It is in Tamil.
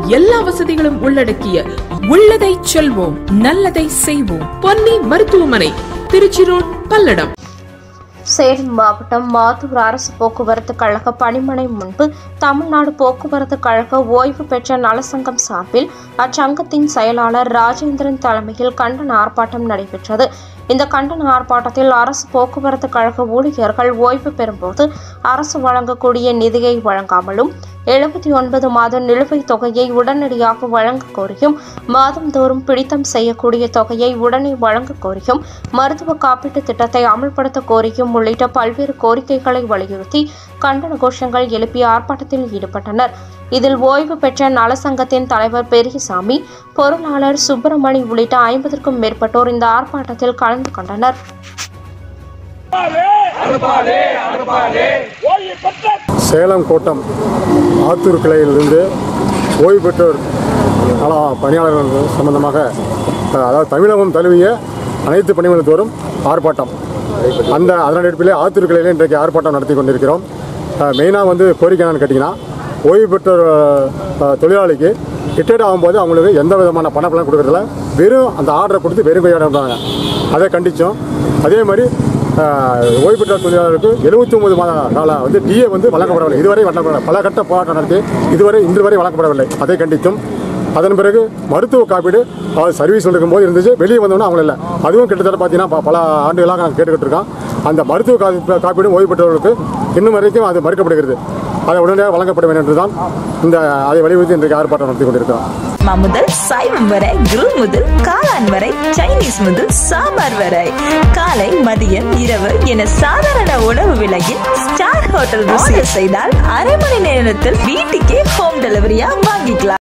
எல்லா வசதிகளும் உள்ளடக்கிய உள்ளதை செல்வோம் நல்லதை செய்வோம் பொன்னி மருத்துவமனை திருச்சி ரோட் பல்லடம் சேலம் மாவட்டம் மாத்தூர் அரசு போக்குவரத்து கழக பணிமனை முன்பு தமிழ்நாடு போக்குவரத்து கழக ஓய்வு பெற்ற நலசங்கம் சார்பில் அச்சங்கத்தின் செயலாளர் ராஜேந்திரன் தலைமையில் கண்டன ஆர்ப்பாட்டம் நடைபெற்றது இந்த கண்டன ஆர்ப்பாட்டத்தில் அரசு போக்குவரத்து கழக ஊழியர்கள் ஓய்வு பெறும்போது அரசு வழங்கக்கூடிய நிதியை வழங்காமலும் எழுபத்தி ஒன்பது மாத நிலுவைத் தொகையை உடனடியாக வழங்க கோரியும் மாதந்தோறும் பிடித்தம் செய்யக்கூடிய தொகையை உடனே வழங்க கோரியும் மருத்துவ காப்பீட்டு திட்டத்தை அமல்படுத்த கோரியும் உள்ளிட்ட பல்வேறு கோரிக்கைகளை வலியுறுத்தி கண்டன கோஷங்கள் எழுப்பி ஆர்ப்பாட்டத்தில் ஈடுபட்டனர் இதில் ஓய்வு பெற்ற நலசங்கத்தின் தலைவர் பெரியசாமி பொருளாளர் சுப்பிரமணி உள்ளிட்ட ஐம்பதற்கும் மேற்பட்டோர் இந்த ஆர்ப்பாட்டத்தில் கலந்து கொண்டனர் சேலம் கோட்டம் ஆத்தூர் கிளையிலிருந்து ஓய்வு பெற்றோர் நல பணியாளர்கள் சம்பந்தமாக அஹ், அதாவது தமிழகம் தழுவிய அனைத்து பணிமனைத்தோறும் ஆர்ப்பாட்டம் அந்த அதன் அடிப்பிலே ஆத்தூர் கிளையில் இன்றைக்கு ஆர்ப்பாட்டம் நடத்தி கொண்டிருக்கிறோம் மெயினாக வந்து கோரிக்கை என்னன்னு கேட்டிங்கன்னா ஓய்வு பெற்றோர் அஹ், தொழிலாளிக்கு ரிட்டையர்ட் ஆகும்போது அவங்களுக்கு எந்த விதமான பணப்பலன் கொடுக்கறதில்ல வெறும் அந்த ஆர்டரை கொடுத்து வெறும் கையோட இருந்தாங்க அதை கண்டித்தோம் அதே மாதிரி ஆஹ், ஓய்வு பெற்ற தொழிலாளருக்கு எழுபத்தி ஒன்பது மாத கால வந்து டிஏ வந்து வழங்கப்படவில்லை இதுவரை வழங்கப்படவில்லை பல கட்ட போராட்டம் நடத்தி இதுவரை இன்று வரை வழங்கப்படவில்லை அதை கண்டித்தும் அதன் பிறகு மருத்துவ காப்பீடு அதாவது சர்வீஸ் இருக்கும்போது இருந்துச்சு வெளியே வந்தோம்னா அவங்க இல்லை அதுவும் கிட்டத்தட்ட பார்த்தீங்கன்னா ப- பல ஆண்டுகளாக நாங்கள் கேட்டுக்கிட்டு இருக்கோம் அந்த மருத்துவ கா- காப்பீடு ஓய்வு பெற்றவர்களுக்கு இன்னும் வரைக்கும் அது மறுக்கப்படுகிறது அதை உடனடியாக வழங்கப்பட வேண்டும் என்றுதான் இந்த அதை வலியுறுத்தி இன்றைக்கு ஆர்ப்பாட்டம் நடத்தி கொண்டிருக்கிறோம் மா முதல் சைவம் வரை grill முதல் காளான் வரை சைனீஸ் முதல் சாம்பார் வரை காலை மதியம் இரவு என சாதாரண உணவு விலையில் ஸ்டார் ஹோட்டல் ருசியை செய்தால் அரை மணி நேரத்தில் வீட்டுக்கே ஹோம் டெலிவரியா வாங்கிக்கலாம்